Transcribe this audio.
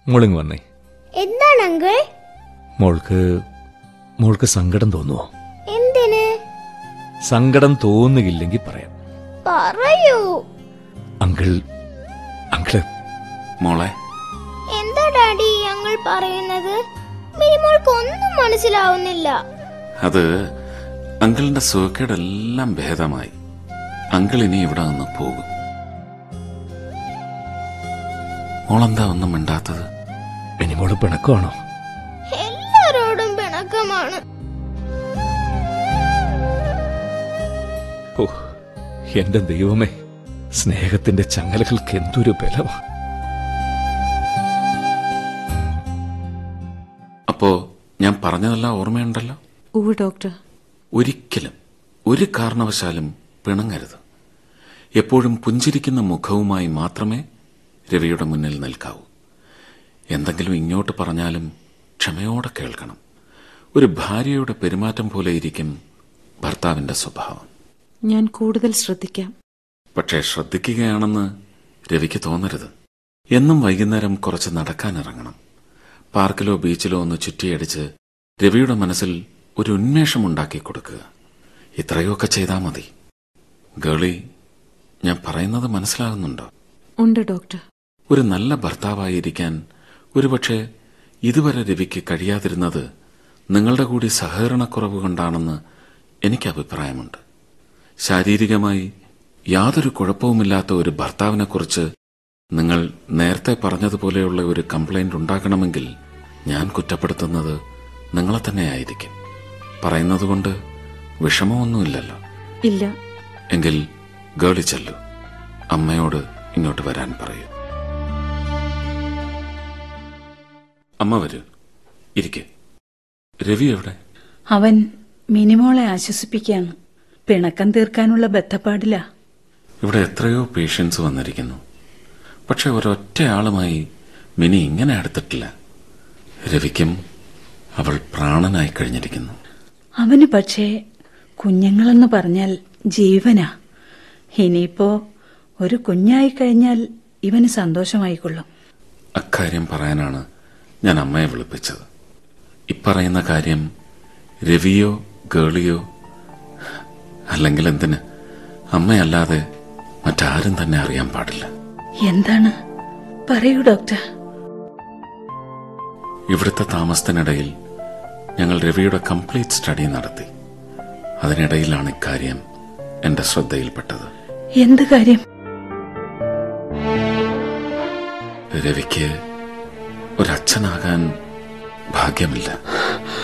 മോളിങ് വന്നേ എന്താണ് അങ്കിൾ മോൾക്ക് മോൾക്ക് സങ്കടം തോന്നുവോ എന്തിന് സങ്കടം തോന്നുകയില്ലെങ്കിൽ പറയാം പറയൂ അങ്കിൾ അങ്കിള് മോളെ എന്താ ഡാഡി അങ്കിൾ പറയുന്നത് മിനിമോൾക്ക് ഒന്നും മനസ്സിലാവുന്നില്ല അത് അങ്കിളിന്റെ സുഖക്കേടെല്ലാം ഭേദമായി അങ്കിൾ ഇനി ഇവിടെ നിന്ന് പോകും മോളെന്താ ഒന്നും മിണ്ടാത്തത് ഇനി മോള് പിണക്കമാണോ എല്ലാരോടും പിണക്കമാണ് ഓ എന്റെ ദൈവമേ സ്നേഹത്തിന്റെ ചങ്ങലകൾക്ക് എന്തൊരു ബലമാ അപ്പോ ഞാൻ പറഞ്ഞതെല്ലാം ഓർമ്മയുണ്ടല്ലോ ഉവ് ഡോക്ടർ ഒരിക്കലും ഒരു കാരണവശാലും പിണങ്ങരുത് എപ്പോഴും പുഞ്ചിരിക്കുന്ന മുഖവുമായി മാത്രമേ രവിയുടെ മുന്നിൽ നിൽക്കാവൂ എന്തെങ്കിലും ഇങ്ങോട്ട് പറഞ്ഞാലും ക്ഷമയോടെ കേൾക്കണം ഒരു ഭാര്യയുടെ പെരുമാറ്റം പോലെ ഇരിക്കും ഭർത്താവിന്റെ സ്വഭാവം ഞാൻ കൂടുതൽ ശ്രദ്ധിക്കാം പക്ഷേ ശ്രദ്ധിക്കുകയാണെന്ന് രവിക്ക് തോന്നരുത് എന്നും വൈകുന്നേരം കുറച്ച് നടക്കാനിറങ്ങണം പാർക്കിലോ ബീച്ചിലോ ഒന്ന് ചുറ്റിയടിച്ച് രവിയുടെ മനസ്സിൽ ഒരു ഉന്മേഷം ഉണ്ടാക്കി കൊടുക്കുക ഇത്രയൊക്കെ ചെയ്താൽ മതി ഗേളി ഞാൻ പറയുന്നത് മനസ്സിലാകുന്നുണ്ടോ ഉണ്ട് ഡോക്ടർ ഒരു നല്ല ഭർത്താവായിരിക്കാൻ ഒരുപക്ഷെ ഇതുവരെ രവിക്ക് കഴിയാതിരുന്നത് നിങ്ങളുടെ കൂടി സഹകരണക്കുറവ് കൊണ്ടാണെന്ന് എനിക്ക് അഭിപ്രായമുണ്ട് ശാരീരികമായി യാതൊരു കുഴപ്പവുമില്ലാത്ത ഒരു ഭർത്താവിനെക്കുറിച്ച് നിങ്ങൾ നേരത്തെ പറഞ്ഞതുപോലെയുള്ള ഒരു കംപ്ലൈന്റ് ഉണ്ടാകണമെങ്കിൽ ഞാൻ കുറ്റപ്പെടുത്തുന്നത് നിങ്ങളെ തന്നെയായിരിക്കും പറയുന്നതുകൊണ്ട് വിഷമമൊന്നുമില്ലല്ലോ ഇല്ല എങ്കിൽ ഗേളി ചെല്ലു അമ്മയോട് ഇങ്ങോട്ട് വരാൻ പറയൂ അമ്മ വരൂ ഇരിക്കെ രവി എവിടെ അവൻ മിനിമോളെ ആശ്വസിപ്പിക്കുകയാണ് പിണക്കം തീർക്കാനുള്ള ബന്ധപ്പാടില്ല ഇവിടെ എത്രയോ പേഷ്യൻസ് വന്നിരിക്കുന്നു പക്ഷെ ഒരൊറ്റയാളുമായി മിനി ഇങ്ങനെ അടുത്തിട്ടില്ല രവിക്കും അവൾ പ്രാണനായി കഴിഞ്ഞിരിക്കുന്നു അവന് പക്ഷേ കുഞ്ഞുങ്ങളെന്ന് പറഞ്ഞാൽ ജീവനാ ഇനിയിപ്പോ ഒരു കുഞ്ഞായി കഴിഞ്ഞാൽ ഇവന് സന്തോഷമായിക്കൊള്ളും അക്കാര്യം പറയാനാണ് ഞാൻ അമ്മയെ വിളിപ്പിച്ചത് ഇപ്പറയുന്ന കാര്യം രവിയോ ഗേളിയോ അല്ലെങ്കിൽ എന്തിന് അമ്മയല്ലാതെ മറ്റാരും തന്നെ അറിയാൻ പാടില്ല എന്താണ് പറയൂ ഡോക്ടർ ഇവിടുത്തെ താമസത്തിനിടയിൽ ഞങ്ങൾ രവിയുടെ കംപ്ലീറ്റ് സ്റ്റഡി നടത്തി അതിനിടയിലാണ് ഇക്കാര്യം എന്റെ ശ്രദ്ധയിൽപ്പെട്ടത് എന്ത് കാര്യം രവിക്ക് ഒരച്ഛനാകാൻ ഭാഗ്യമില്ല